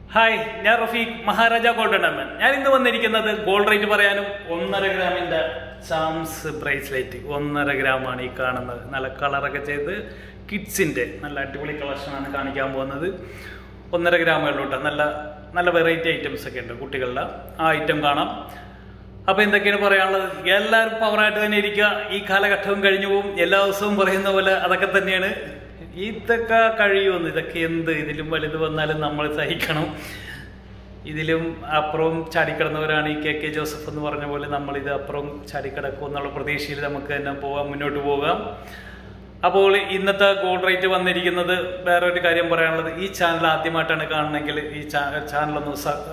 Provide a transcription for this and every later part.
Hi ഞാൻ Rafeeq Maharaja gold ഡയമൻ ഞാൻ ഇന്ന് വന്നിരിക്കുന്നത് ഗോൾഡ് റേറ്റ് പറയാനും ഒന്നര ഗ്രാമിന്റെ ചാംസ് ബ്രേസ്ലെറ്റ് ഒന്നര ഗ്രാമാണ് ഈ കാണുന്നത് നല്ല കളറൊക്കെ ചെയ്ത് കിഡ്സിന്റെ നല്ല അടിപൊളി കളക്ഷനാണ് കാണിക്കാൻ പോകുന്നത് ഒന്നര ഗ്രാമുകളിലോട്ട് നല്ല നല്ല വെറൈറ്റി ഐറ്റംസ് ഒക്കെ ഉണ്ട് കുട്ടികളുടെ ആ ഐറ്റം കാണാം അപ്പൊ എന്തൊക്കെയാണ് പറയാനുള്ളത് എല്ലാവരും പവറായിട്ട് തന്നെ ഇരിക്കുക ഈ കാലഘട്ടവും കഴിഞ്ഞു പോകും എല്ലാ ദിവസവും പറയുന്ന പോലെ അതൊക്കെ തന്നെയാണ് ഇതൊക്കെ കഴിയുമെന്ന് ഇതൊക്കെ എന്ത് ഇതിലും വലുത് വന്നാലും നമ്മൾ സഹിക്കണം ഇതിലും അപ്പുറവും ചാടിക്കിടന്നവരാണ് ഈ കെ കെ ജോസഫ് എന്ന് പറഞ്ഞ പോലെ നമ്മൾ ഇത് അപ്പുറം ചാടിക്കിടക്കും എന്നുള്ള പ്രതീക്ഷയിൽ നമുക്ക് തന്നെ പോകാം മുന്നോട്ട് പോകാം അപ്പോൾ ഇന്നത്തെ ഗോൾഡ് റേറ്റ് വന്നിരിക്കുന്നത് വേറെ ഒരു കാര്യം പറയാനുള്ളത് ഈ ചാനൽ ആദ്യമായിട്ടാണ് കാണണമെങ്കിൽ ഈ ചാനലൊന്ന്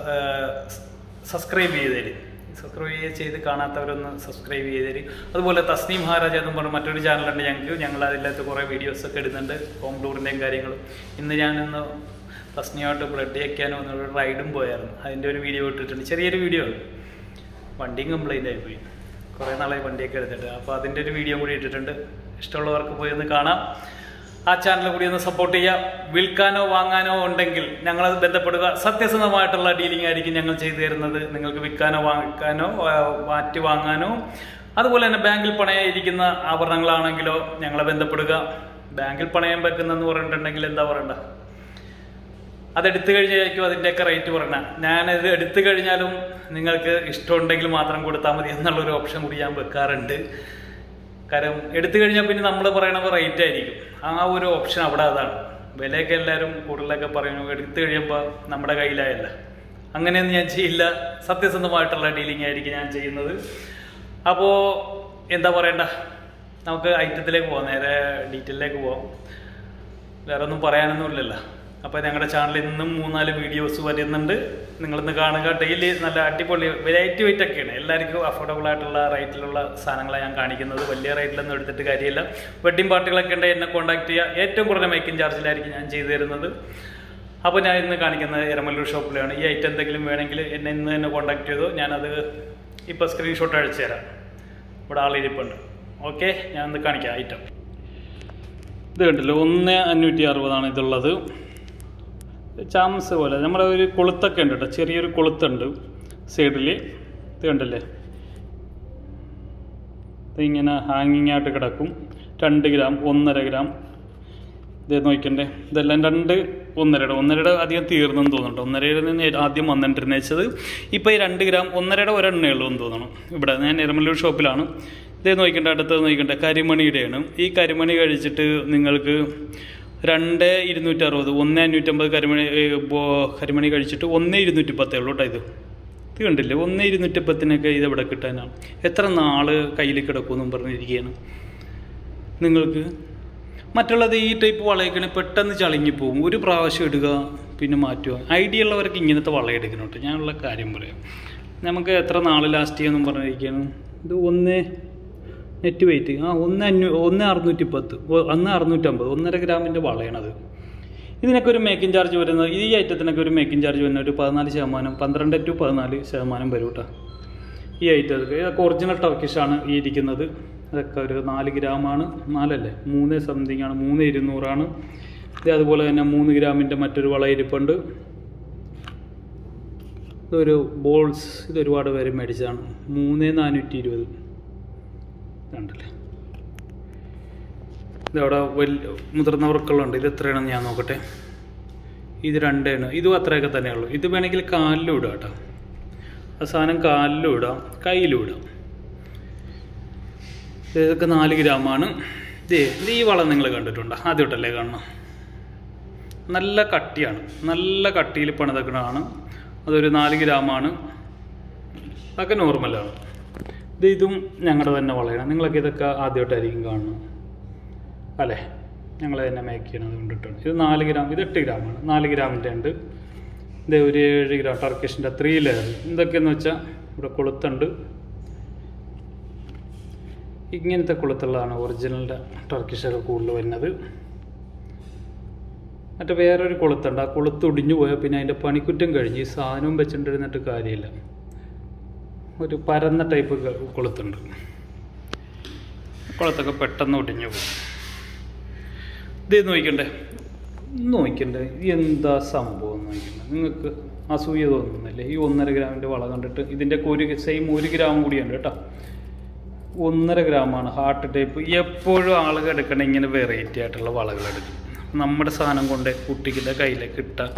സബ്സ്ക്രൈബ് ചെയ്ത് തരും സബ്സ്ക്രൈബ് ചെയ്ത് കാണാത്തവരൊന്ന് സബ്സ്ക്രൈബ് ചെയ്ത് തരും അതുപോലെ തസ്നീം മഹാരാജ എന്ന് പറഞ്ഞ മറ്റൊരു ചാനലുണ്ട് ഞങ്ങൾക്ക് ഞങ്ങൾ അതിനകത്ത് കുറേ വീഡിയോസ് ഒക്കെ ഇടുന്നുണ്ട് ഹോം ടൂറിൻ്റെയും കാര്യങ്ങളും ഇന്ന് ഞാനിന്ന് തസ്നിയായിട്ട് ബ്ലഡ് വയ്ക്കാനോ എന്നൊരു റൈഡും പോയായിരുന്നു അതിൻ്റെ ഒരു വീഡിയോ ഇട്ടിട്ടുണ്ട് ചെറിയൊരു വീഡിയോ ആണ് വണ്ടിയും കംപ്ലൈൻ്റ് ആയിപ്പോയി കുറേ നാളായി വണ്ടിയൊക്കെ എടുത്തിട്ട് അപ്പോൾ അതിൻ്റെ ഒരു വീഡിയോ കൂടി ഇട്ടിട്ടുണ്ട് ഇഷ്ടമുള്ളവർക്ക് പോയി ഒന്ന് കാണാം ആ ചാനൽ കൂടി ഒന്ന് സപ്പോർട്ട് ചെയ്യാം വിൽക്കാനോ വാങ്ങാനോ ഉണ്ടെങ്കിൽ ഞങ്ങളത് ബന്ധപ്പെടുക സത്യസന്ധമായിട്ടുള്ള ഡീലിംഗ് ആയിരിക്കും ഞങ്ങൾ ചെയ്തു തരുന്നത് നിങ്ങൾക്ക് വിൽക്കാനോ വാങ്ങിക്കാനോ മാറ്റി വാങ്ങാനോ അതുപോലെ തന്നെ ബാങ്കിൽ പണയായിരിക്കുന്ന ആഭരണങ്ങളാണെങ്കിലോ ഞങ്ങളെ ബന്ധപ്പെടുക ബാങ്കിൽ പണയം വെക്കുന്നെന്ന് പറഞ്ഞിട്ടുണ്ടെങ്കിൽ എന്താ പറയണ്ട അതെടുത്തു കഴിഞ്ഞായിരിക്കും അതിൻ്റെയൊക്കെ റേറ്റ് പറയണ ഞാനത് എടുത്തു കഴിഞ്ഞാലും നിങ്ങൾക്ക് ഇഷ്ടമുണ്ടെങ്കിൽ മാത്രം കൊടുത്താൽ മതി എന്നുള്ളൊരു ഓപ്ഷൻ കൂടി ഞാൻ വെക്കാറുണ്ട് കാരണം എടുത്തു കഴിഞ്ഞാൽ പിന്നെ നമ്മൾ പറയണത് റേറ്റ് ആയിരിക്കും ആ ഒരു ഓപ്ഷൻ അവിടെ അതാണ് വിലയൊക്കെ എല്ലാവരും കൂടുതലൊക്കെ പറയുന്നു എടുത്തു കഴിയുമ്പോൾ നമ്മുടെ കയ്യിലായല്ല അങ്ങനെയൊന്നും ഞാൻ ചെയ്യില്ല സത്യസന്ധമായിട്ടുള്ള ഡീലിംഗ് ആയിരിക്കും ഞാൻ ചെയ്യുന്നത് അപ്പോൾ എന്താ പറയണ്ട നമുക്ക് ഐറ്റത്തിലേക്ക് പോവാം നേരെ ഡീറ്റെയിലേക്ക് പോവാം വേറെ ഒന്നും പറയാനൊന്നുമില്ലല്ലോ അപ്പോൾ ഞങ്ങളുടെ ചാനലിൽ ഇന്നും മൂന്നാല് വീഡിയോസ് വരുന്നുണ്ട് നിങ്ങളിന്ന് കാണുക ഡെയിലി നല്ല അടിപൊളി വെറൈറ്റി വെയിറ്റ് ഒക്കെയാണ് എല്ലാവർക്കും അഫോർഡബിൾ ആയിട്ടുള്ള റേറ്റിലുള്ള സാധനങ്ങളാണ് ഞാൻ കാണിക്കുന്നത് വലിയ റേറ്റിലൊന്നും എടുത്തിട്ട് കാര്യമില്ല വെഡ്ഡിംഗ് പാർട്ടികളൊക്കെ ഉണ്ട് എന്നെ കോൺടാക്ട് ചെയ്യുക ഏറ്റവും കുറഞ്ഞ മേക്കിംഗ് ചാർജിലായിരിക്കും ഞാൻ ചെയ്തു തരുന്നത് അപ്പോൾ ഞാൻ ഇന്ന് കാണിക്കുന്നത് എരമല്ലൂർ ഷോപ്പിലാണ് ഈ ഐറ്റം എന്തെങ്കിലും വേണമെങ്കിൽ എന്നെ ഇന്ന് തന്നെ കോൺടാക്ട് ചെയ്തു ഞാനത് ഇപ്പോൾ സ്ക്രീൻഷോട്ട് അയച്ചു തരാം ഇവിടെ ആളിരിപ്പുണ്ട് ഓക്കെ ഞാൻ ഇന്ന് കാണിക്കാം ഐറ്റം ഇത് കണ്ടില്ലോ ഒന്ന് അഞ്ഞൂറ്റി അറുപതാണ് ഇതുള്ളത് ചാംസ് പോലെ നമ്മുടെ ഒരു കൊളുത്തൊക്കെ ഉണ്ട് കേട്ടോ ചെറിയൊരു കൊളുത്തുണ്ട് സൈഡിൽ ഇത് കണ്ടില്ലേ ഇതിങ്ങനെ ഹാങ്ങിങ് ആയിട്ട് കിടക്കും രണ്ട് ഗ്രാം ഒന്നര ഗ്രാം ഇത് നോക്കണ്ടേ ഇതെല്ലാം രണ്ട് ഒന്നരയുടെ ഒന്നരയുടെ അധികം തീർന്നെന്ന് തോന്നുന്നുണ്ട് ഒന്നരയുടെ നിന്ന് ആദ്യം വന്നിട്ടിരുന്ന വെച്ചത് ഇപ്പോൾ ഈ രണ്ട് ഗ്രാം ഒന്നരയുടെ ഒരെണ്ണേ ഉള്ളൂ എന്ന് തോന്നണം ഇവിടെ ഞാൻ എരമല്ലൂർ ഷോപ്പിലാണ് ഇതേ നോക്കണ്ട അടുത്തത് നോക്കണ്ട കരിമണിയുടെയാണ് ഈ കരിമണി കഴിച്ചിട്ട് നിങ്ങൾക്ക് രണ്ട് ഇരുന്നൂറ്റി അറുപത് ഒന്ന് അഞ്ഞൂറ്റമ്പത് കരിമണി കരിമണി കഴിച്ചിട്ട് ഒന്ന് ഇരുന്നൂറ്റി പത്തേ ഉള്ളൂ കേട്ടോ ഇത് ഇത് കണ്ടില്ലേ ഒന്ന് ഇരുന്നൂറ്റി പത്തിനൊക്കെ ഇത് എവിടെ കിട്ടാനാണ് എത്ര നാൾ കയ്യിൽ കിടക്കുമെന്നും പറഞ്ഞിരിക്കുകയാണ് നിങ്ങൾക്ക് മറ്റുള്ളത് ഈ ടൈപ്പ് വളയൊക്കെ പെട്ടെന്ന് ചളിങ്ങിപ്പോവും ഒരു പ്രാവശ്യം ഇടുക പിന്നെ മാറ്റുക ഐഡിയ ഉള്ളവർക്ക് ഇങ്ങനത്തെ വള എടുക്കണം കേട്ടോ ഞാനുള്ള കാര്യം പറയാം നമുക്ക് എത്ര നാൾ ലാസ്റ്റ് ചെയ്യുമെന്നും പറഞ്ഞിരിക്കുകയാണ് ഇത് ഒന്ന് നെറ്റ് വെയിറ്റ് ആ ഒന്ന് അഞ്ഞൂ ഒന്ന് അറുന്നൂറ്റി പത്ത് ഒന്ന് അറുന്നൂറ്റമ്പത് ഒന്നര ഗ്രാമിൻ്റെ വളയാണത് ഇതിനൊക്കെ ഒരു മേക്കിംഗ് ചാർജ് വരുന്നത് ഈ ഐറ്റത്തിനൊക്കെ ഒരു മേക്കിംഗ് ചാർജ് വരുന്ന ഒരു പതിനാല് ശതമാനം പന്ത്രണ്ട് ടു പതിനാല് ശതമാനം വരും കേട്ടോ ഈ ഐറ്റമൊക്കെ ഇതൊക്കെ ഒറിജിനൽ ടർക്കിഷാണ് ഈ ഇരിക്കുന്നത് അതൊക്കെ ഒരു നാല് ഗ്രാമാണ് നാലല്ലേ മൂന്ന് സംതിങ് ആണ് മൂന്ന് ഇരുന്നൂറാണ് ഇത് അതുപോലെ തന്നെ മൂന്ന് ഗ്രാമിൻ്റെ മറ്റൊരു വള ഇരിപ്പുണ്ട് ഇതൊരു ബോൾസ് ഇത് ഒരുപാട് പേര് മേടിച്ചതാണ് മൂന്ന് നാനൂറ്റി ഇരുപത് കണ്ടല്ലേ ഇതവിടെ വലിയ മുതിർന്നവർക്കുള്ളുണ്ട് ഇത് എത്രയാണെന്ന് ഞാൻ നോക്കട്ടെ ഇത് രണ്ടേണ് ഇതും അത്രയൊക്കെ തന്നെയുള്ളൂ ഇത് വേണമെങ്കിൽ കാലിലും ഇടാം കേട്ടോ ആ സാധനം കാലിലും ഇടാം കയ്യിലും ഇടാം ഇതൊക്കെ നാല് ഗ്രാമാണ് ഇത് ഇത് ഈ വളം നിങ്ങൾ കണ്ടിട്ടുണ്ടോ ആദ്യമായിട്ടല്ലേ കാണണം നല്ല കട്ടിയാണ് നല്ല കട്ടിയിൽ പണിതക്കണതാണ് അതൊരു നാല് ഗ്രാമാണ് അതൊക്കെ നോർമലാണ് ഇത് ഇതും ഞങ്ങളുടെ തന്നെ വളയാണ് നിങ്ങളൊക്കെ ഇതൊക്കെ ആദ്യമായിട്ടായിരിക്കും കാണുന്നത് അല്ലേ ഞങ്ങൾ തന്നെ മേക്ക് ചെയ്യണത് കൊണ്ടിട്ടുണ്ട് ഇത് നാല് ഗ്രാം ഇത് എട്ട് ഗ്രാമാണ് നാല് ഗ്രാമിൻ്റെ ഉണ്ട് ഇത് ഒരു ഏഴ് ഗ്രാം ടർക്കിഷിൻ്റെ ത്രീ ലെയർ എന്തൊക്കെയെന്ന് വെച്ചാൽ ഇവിടെ കൊളുത്തുണ്ട് ഇങ്ങനത്തെ കൊളുത്തുള്ളതാണ് ഒറിജിനലിൻ്റെ ടർക്കിഷൊക്കെ കൂടുതൽ വരുന്നത് മറ്റേ വേറൊരു കൊളുത്തുണ്ട് ആ കൊളുത്ത് ഒടിഞ്ഞു പോയാൽ പിന്നെ അതിൻ്റെ പണിക്കുറ്റം കഴിഞ്ഞ് ഈ സാധനവും വെച്ചിട്ടിരുന്നിട്ട് കാര്യമില്ല ഒരു പരന്ന ടൈപ്പ് കൊളുത്തുണ്ട് കൊളുത്തൊക്കെ പെട്ടെന്ന് ഒടിഞ്ഞു പോകും ഇത് നോക്കണ്ടേ നോക്കണ്ടേ എന്താ സംഭവം നോക്കണ്ടേ നിങ്ങൾക്ക് അസൂയ തോന്നുന്നില്ലേ ഈ ഒന്നര ഗ്രാമിൻ്റെ വള കണ്ടിട്ട് ഇതിൻ്റെ ഒരു സെയിം ഒരു ഗ്രാം കൂടിയുണ്ട് കേട്ടോ ഒന്നര ഗ്രാമാണ് ഹാർട്ട് ടൈപ്പ് എപ്പോഴും ആളുകൾ എടുക്കണ ഇങ്ങനെ വെറൈറ്റി ആയിട്ടുള്ള വളകൾ എടുക്കും നമ്മുടെ സാധനം കൊണ്ട് കുട്ടികളുടെ കയ്യിലേക്ക് ഇട്ടാൽ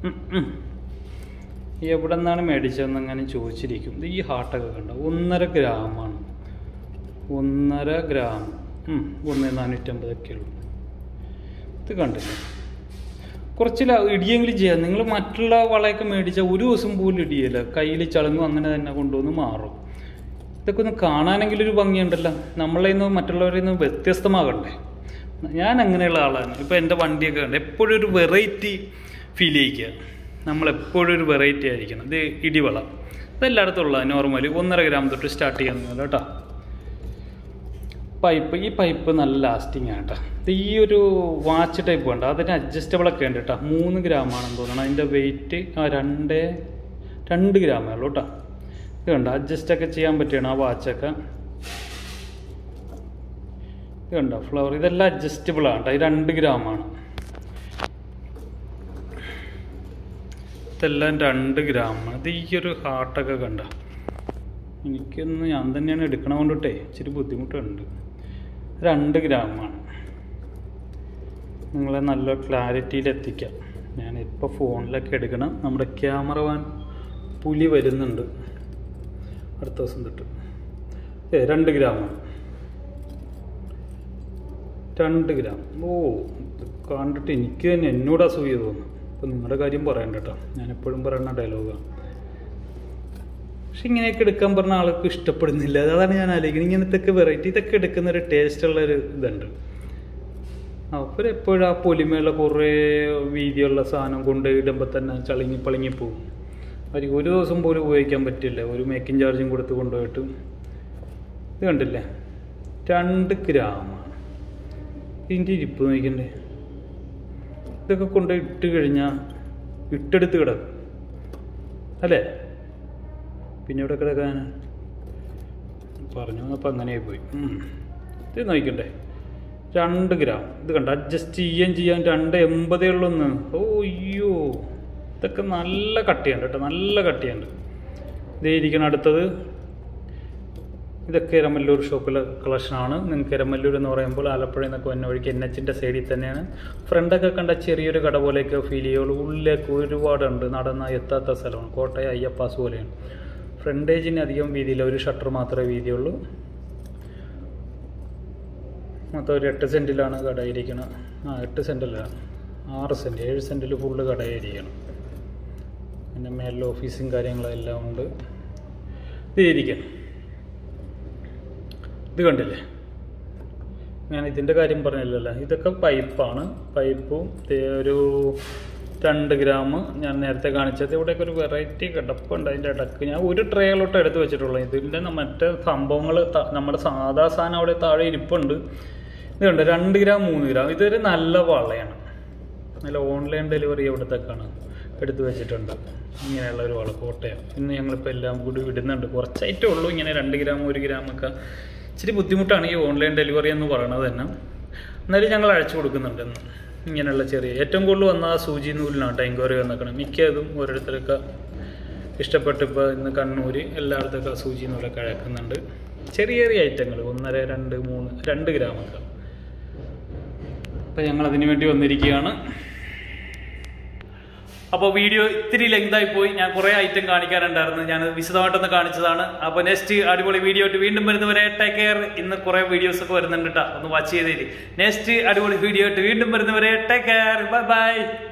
എവിടെ നിന്നാണ് മേടിച്ചതെന്ന് അങ്ങനെ ചോദിച്ചിരിക്കും ഇത് ഈ ഹാർട്ടൊക്കെ കണ്ട ഒന്നര ഗ്രാമാണ് ഒന്നര ഗ്രാം ഉം, ഒന്ന് നാനൂറ്റമ്പതൊക്കെ ഉള്ളൂ ഇത് കണ്ടില്ലേ കുറച്ച് ല- ഇടിയെങ്കിലും ചെയ്യാം നിങ്ങൾ മറ്റുള്ള വളയൊക്കെ മേടിച്ചാൽ ഒരു ദിവസം പോലും ഇടിയില്ല കയ്യിൽ ചളങ്ങും അങ്ങനെ തന്നെ കൊണ്ടുവന്ന് മാറും ഇതൊക്കെ ഒന്ന് കാണാനെങ്കിലും ഒരു ഭംഗിയുണ്ടല്ലോ നമ്മളെ നിന്ന് മറ്റുള്ളവരിൽ നിന്ന് വ്യത്യസ്തമാകണ്ടേ ഞാൻ അങ്ങനെയുള്ള ആളാണ് ഇപ്പോൾ എൻ്റെ വണ്ടിയൊക്കെ ഉണ്ട് എപ്പോഴും ഒരു വെറൈറ്റി ഫീൽ ചെയ്യിക്കുക നമ്മളെപ്പോഴും ഒരു വെറൈറ്റി ആയിരിക്കണം ഇത് ഇടിവള ഇതെല്ലായിടത്തും ഉള്ള നോർമലി ഒന്നര ഗ്രാം തൊട്ട് സ്റ്റാർട്ട് ചെയ്യാൻ കേട്ടോ പൈപ്പ് ഈ പൈപ്പ് നല്ല ലാസ്റ്റിംഗ് ആണ് കേട്ടോ ഇത് ഈ ഒരു വാച്ച് ടൈപ്പ് ഉണ്ട് അതിന് അഡ്ജസ്റ്റബിൾ ഒക്കെ ഉണ്ട് കേട്ടോ മൂന്ന് ഗ്രാമാണെന്ന് തോന്നണം അതിൻ്റെ വെയിറ്റ് ആ രണ്ട് രണ്ട് ഗ്രാമേ ഉള്ളൂ കേട്ടോ ഇത് കണ്ടോ അഡ്ജസ്റ്റ് ഒക്കെ ചെയ്യാൻ പറ്റുകയാണ് ആ വാച്ചൊക്കെ ഇത് കണ്ടോ ഫ്ലവർ ഇതെല്ലാം അഡ്ജസ്റ്റബിൾ ആണ് കേട്ടോ ഇത് രണ്ട് ഗ്രാമാണ് ഇതെല്ലാം രണ്ട് ഗ്രാമാണ് ഇത് ഈ ഒരു ഹാർട്ടൊക്കെ കണ്ട എനിക്കൊന്ന് ഞാൻ തന്നെയാണ് എടുക്കണ കൊണ്ടിട്ടേ ഇച്ചിരി ബുദ്ധിമുട്ടുണ്ട് രണ്ട് ഗ്രാമാണ് നിങ്ങളെ നല്ല ക്ലാരിറ്റിയിൽ എത്തിക്കാം ഞാൻ ഇപ്പോൾ ഫോണിലൊക്കെ എടുക്കണം നമ്മുടെ ക്യാമറ വാൻ പുലി വരുന്നുണ്ട് അടുത്ത ദിവസം തൊട്ട് ഏ രണ്ട് ഗ്രാമാണ് രണ്ട് ഗ്രാം ഓ ഇത് കണ്ടിട്ട് എനിക്ക് തന്നെ എന്നോട് അസൂയ തോന്നുന്നു അപ്പം നിങ്ങളുടെ കാര്യം പറയണ്ട കേട്ടോ ഞാൻ എപ്പോഴും പറയുന്ന ഡയലോഗാണ് പക്ഷെ ഇങ്ങനെയൊക്കെ എടുക്കാൻ പറഞ്ഞ ആൾക്ക് ഇഷ്ടപ്പെടുന്നില്ല അതാണ് ഞാൻ ആലോചിക്കുന്നത് ഇങ്ങനത്തെ വെറൈറ്റി ഇതൊക്കെ എടുക്കുന്ന ഒരു ടേസ്റ്റ് ഉള്ള ഒരു ഇതുണ്ട് അവർ എപ്പോഴും ആ പൊലിമയുള്ള കുറേ വീതിയുള്ള സാധനം കൊണ്ട് ഇടുമ്പോൾ തന്നെ ചളിങ്ങി പളിങ്ങി പോകും അവർക്ക് ഒരു ദിവസം പോലും ഉപയോഗിക്കാൻ പറ്റില്ല ഒരു മേക്കിംഗ് ചാർജും കൊടുത്ത് കൊണ്ടുപോയിട്ട് ഇത് കണ്ടില്ലേ രണ്ട് ഗ്രാമാണ് ഇതിൻ്റെ ഇരിപ്പ് നോക്കണ്ടേ ഇതൊക്കെ കൊണ്ട് ഇട്ട് കഴിഞ്ഞാൽ ഇട്ടെടുത്ത് കിടക്കും അല്ലേ പിന്നെ ഇവിടെ കിടക്കാൻ പറഞ്ഞു അപ്പോൾ അങ്ങനെ പോയി ഉം. ഇത് നോക്കണ്ടേ രണ്ട് ഗ്രാം ഇത് കണ്ട അഡ്ജസ്റ്റ് ചെയ്യുകയും ചെയ്യാൻ രണ്ട് എൺപതേ ഉള്ളൂന്ന് ഓ അയ്യോ ഇതൊക്കെ നല്ല കട്ടിയുണ്ട് കേട്ടോ നല്ല കട്ടിയുണ്ട് ഇതേ ഇരിക്കണം അടുത്തത് ഇതൊക്കെ എരമല്ലൂർ ഷോപ്പിലെ കളക്ഷനാണ് നിങ്ങൾക്ക് എരമല്ലൂർ എന്ന് പറയുമ്പോൾ ആലപ്പുഴയിൽ നിന്നൊക്കെ വന്ന വഴിക്ക് എൻ എച്ചിൻ്റെ സൈഡിൽ തന്നെയാണ് ഫ്രണ്ടൊക്കെ കണ്ട ചെറിയൊരു കട പോലെയൊക്കെ ഫീൽ ചെയ്യുള്ളൂ ഉള്ളിലേക്ക് ഒരുപാടുണ്ട് നടന്ന എത്താത്ത സ്ഥലമാണ് കോട്ടയം അയ്യപ്പാസ് പോലെയാണ് ഫ്രണ്ടേജിന് അധികം വീതിയില്ല ഒരു ഷട്ടർ മാത്രമേ വീതിയുള്ളൂ മൊത്തം ഒരു എട്ട് സെൻറ്റിലാണ് കടയിരിക്കുന്നത് ആ എട്ട് സെൻറ്റല്ല ആറ് സെൻറ്റ് ഏഴ് സെൻറ്റിൽ ഫുള്ള് കടയിരിക്കണം പിന്നെ മേലിൽ ഓഫീസും കാര്യങ്ങളും എല്ലാം ഉണ്ട് ഇത് ഇരിക്കണം ഇത് കണ്ടില്ലേ ഞാൻ ഇതിൻ്റെ കാര്യം പറഞ്ഞില്ലല്ലോ ഇതൊക്കെ പൈപ്പാണ് പൈപ്പും ദേ ഒരു രണ്ട് ഗ്രാം ഞാൻ നേരത്തെ കാണിച്ചത് ഇവിടെയൊക്കെ ഒരു വെറൈറ്റി കിടപ്പുണ്ട് അതിൻ്റെ ഇടക്ക് ഞാൻ ഒരു ട്രേയിലോട്ട് എടുത്ത് വെച്ചിട്ടുള്ളൂ ഇതിൻ്റെ ന- മറ്റേ സംഭവങ്ങൾ നമ്മുടെ സാധാ സാധനം അവിടെ താഴെ ഇരിപ്പുണ്ട് ഇതുണ്ട് രണ്ട് ഗ്രാം മൂന്ന് ഗ്രാം ഇതൊരു നല്ല വളയാണ് നല്ല ഓൺലൈൻ ഡെലിവറി ഇവിടത്തേക്കാണ് എടുത്തു വെച്ചിട്ടുണ്ട് ഇങ്ങനെയുള്ള ഒരു വള കോട്ടയം ഇന്ന് ഞങ്ങളിപ്പോൾ എല്ലാം കൂടി വിടുന്നുണ്ട് കുറച്ചായിട്ടേ ഉള്ളൂ ഇങ്ങനെ രണ്ട് ഗ്രാം ഒരു ഗ്രാം ഒക്കെ ഇച്ചിരി ബുദ്ധിമുട്ടാണ് ഈ ഓൺലൈൻ ഡെലിവറി എന്ന് പറയുന്നത് തന്നെ എന്നാലും ഞങ്ങൾ അയച്ചു കൊടുക്കുന്നുണ്ട് ഇന്ന് ഇങ്ങനെയുള്ള ചെറിയ ഏറ്റവും കൂടുതൽ വന്ന ആ സൂചി നൂലിനാണ് എൻക്വയറി വന്നേക്കണം മിക്കതും ഓരോരുത്തരൊക്കെ ഇഷ്ടപ്പെട്ട് ഇപ്പോൾ ഇന്ന് കണ്ണൂർ എല്ലായിടത്തൊക്കെ സൂചി നൂലൊക്കെ അഴക്കുന്നുണ്ട് ചെറിയ ചെറിയ ഐറ്റങ്ങൾ ഒന്നര രണ്ട് മൂന്ന് രണ്ട് ഗ്രാമൊക്കെ അപ്പം ഞങ്ങൾ അതിനു വേണ്ടി വന്നിരിക്കുകയാണ് അപ്പോൾ വീഡിയോ ഇത്തിരി ലെങ്തായി പോയി ഞാൻ കുറേ ഐറ്റം കാണിക്കാനുണ്ടായിരുന്നു ഞാൻ വിശദമായിട്ടൊന്ന് കാണിച്ചതാണ് അപ്പോൾ നെക്സ്റ്റ് അടിപൊളി വീഡിയോ ആയിട്ട് വീണ്ടും വരുന്നവരെ ടേക്ക് കെയർ ഇന്ന് കുറേ വീഡിയോസ് ഒക്കെ വരുന്നുണ്ട് കേട്ടോ ഒന്ന് വാച്ച് ചെയ്തേരി നെക്സ്റ്റ് അടിപൊളി വീഡിയോ ആയിട്ട് വീണ്ടും വരുന്നവരെ ടേക്ക് കെയർ ബൈ ബൈ